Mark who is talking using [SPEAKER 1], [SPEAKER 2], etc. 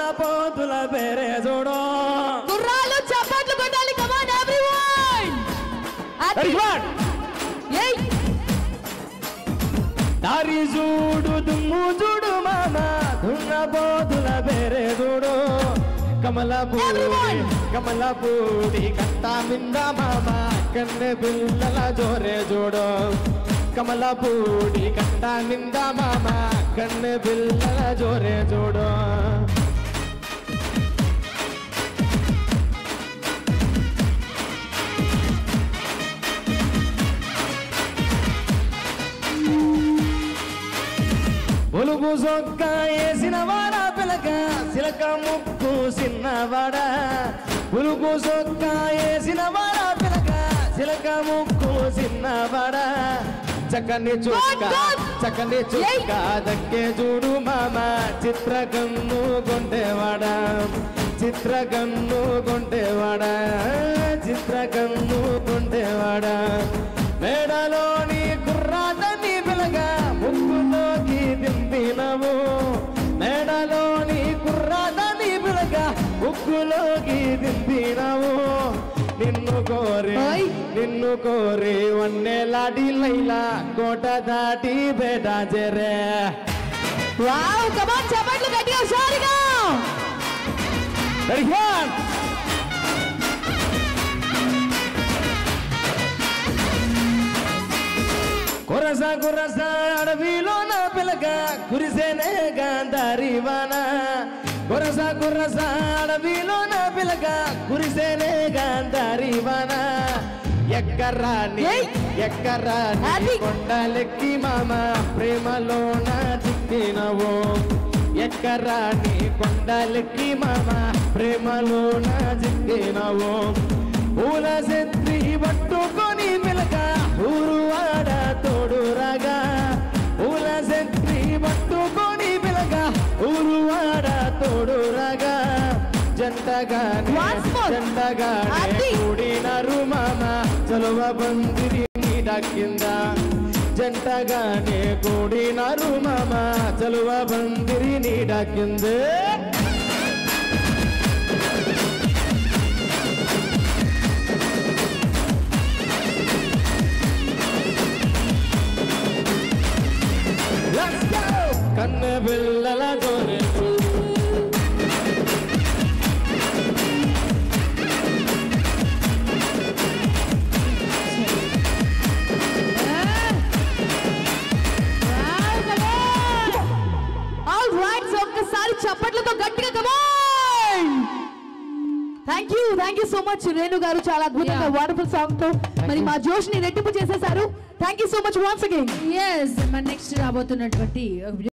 [SPEAKER 1] పోతుల పేరే చూడు
[SPEAKER 2] గుర్రాలు చప్పట్లు కొట్టాలి కమాన్ ఎవ్రీవన్
[SPEAKER 1] Very good.
[SPEAKER 2] ఏయ్
[SPEAKER 1] దారి చూడు దుమ్ము చూడు మామ దున్న పోతుల పేరే చూడు కమలపూడి
[SPEAKER 2] Everyone.
[SPEAKER 1] కమలపూడి కట్ట మింద మామ కన్నె పిల్లల జోరే చూడు కమలపూడి కట్ట మింద మామ కన్నె పిల్లల జోరే చూడు ఒలుగు సొక్క వేసిన వాడ పిలక సిలక ముక్కు సిన్నవాడ ఒలుగు సొక్క వేసిన వాడ పిలక సిలక ముక్కు సిన్నవాడ చక్కని చుక్క
[SPEAKER 2] Good, good.
[SPEAKER 1] చక్కని చుక్క దక్కే చూడు మామ చిత్రకన్ను కొంటేవాడ చిత్రకన్ను కొంటేవాడ చిత్రకన్ను కొంటేవాడ మేడలోని కుర్రాటని పిలగా ముక్కులోకి దింపినవు మేడలోని కుర్రాటని పిలగా ముక్కులోకి దింపినవు నిన్ను కోరి
[SPEAKER 2] ఓయ్.
[SPEAKER 1] నిన్ను కోరి వన్నెలాడి లైలా కోట దాటి బేట జరే
[SPEAKER 2] వావ్ కమాన్ చప్పట్లు గట్టిగా హుషారుగా
[SPEAKER 1] Very good. కొరస కొరస అడవిలో నా పిలక కురిసేనే గాంధారి వాన కొరస కొరస అడవిలో నా పిలక కురిసేనే గాంధారి వాన ఎక్కరాని
[SPEAKER 2] ఏయ్.
[SPEAKER 1] ఎక్కరాని
[SPEAKER 2] అది.
[SPEAKER 1] కొండలెక్కి మామ ప్రేమలో నా చిక్కినవు ఎక్కరాని కొండలెక్కి మామ ప్రేమలో నా చిక్కినవు పూల చెత్రి పట్టుకొని పిలక ఊరు వాడ తోడు రాగా పూల చెత్రి పట్టుకొని పిలక ఊరు వాడ తోడు రాగా జంటగానే
[SPEAKER 2] Once more.
[SPEAKER 1] జంటగానే
[SPEAKER 2] అది.
[SPEAKER 1] కూడినారు మామ చలువ బందిరి నీడ కింద జంటగానే కూడినారు మామ చలువ బందిరి నీడ కింద Let's go! కన్నె పిల్లల జోరే
[SPEAKER 2] ఆల్ రైట్ సో ఒక్కసారి చప్పట్లతో గట్టిగా come on thank you thank you so much Renu garu చాలా అద్భుతంగా
[SPEAKER 3] Yeah.
[SPEAKER 2] వండర్ఫుల్ సాంగ్ తో మరి మా జోష్ ని రెట్టింపు చేసేసారు thank you so much once again
[SPEAKER 3] yes మన నెక్స్ట్ రాబోతున్నటువంటి